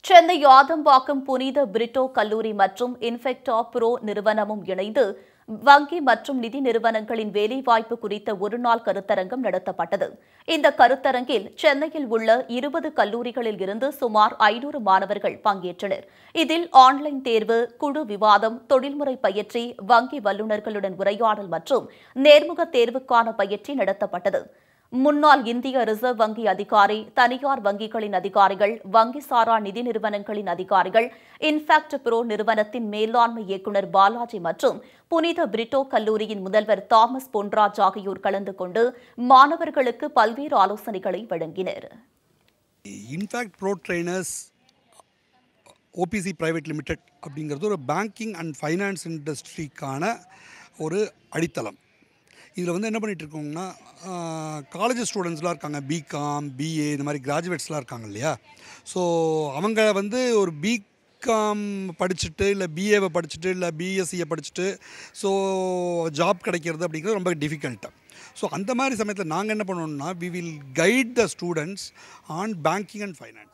சென்னை ஆதம்பாக்கம் புனித பிரிட்டோ கல்லூரி மற்றும் இன்ஃபெக்டா ப்ரோ நிறுவனமும் இணைந்து வங்கி மற்றும் நிதி நிறுவனங்களின் வேலைவாய்ப்பு குறித்த ஒருநாள் கருத்தரங்கம் நடத்தப்பட்டது இந்த கருத்தரங்கில் சென்னையில் உள்ள இருபது கல்லூரிகளில் இருந்து சுமார் ஐநூறு மாணவர்கள் பங்கேற்றனர் இதில் ஆன்லைன் தேர்வு குழு விவாதம் தொழில்முறை பயிற்சி வங்கி வல்லுநர்களுடன் உரையாடல் மற்றும் நேர்முக தேர்வுக்கான பயிற்சி நடத்தப்பட்டது முன்னாள் இந்திய ரிசர்வ் வங்கி அதிகாரி தனியார் வங்கிகளின் அதிகாரிகள் வங்கி சாரா நிதி நிறுவனங்களின் அதிகாரிகள் இன்ஃபாக்ட் ப்ரோ நிறுவனத்தின் மேலாண்மை இயக்குநர் பாலாஜி மற்றும் புனித பிரிட்டோ கல்லூரியின் முதல்வர் தாமஸ் பொன்ராஜ் ஆகியோர் கலந்து கொண்டு மாணவர்களுக்கு பல்வேறு ஆலோசனைகளை வழங்கினர் in fact pro trainers OPC private limited அப்படிங்கிறது ஒரு பேங்கிங் அண்ட் ஃபைனான்ஸ் இண்டஸ்ட்ரிக்கான ஒரு அடித்தளம் இதில் வந்து என்ன பண்ணிட்டு இருக்கோங்கன்னா காலேஜ் ஸ்டூடெண்ட்ஸ்லாம் இருக்காங்க பிகாம் பிஏ இந்த மாதிரி கிராஜுவேட்ஸ்லாம் இருக்காங்க இல்லையா ஸோ அவங்க வந்து ஒரு பிகாம் படிச்சுட்டு இல்லை பிஏவை படிச்சுட்டு இல்லை பிஎஸ்சியை படிச்சுட்டு ஸோ ஜாப் கிடைக்கிறது அப்படிங்கிறது ரொம்ப டிஃபிகல்ட்டு ஸோ அந்த மாதிரி சமயத்தில் நாங்கள் என்ன பண்ணோம்னா we will guide the students on banking and finance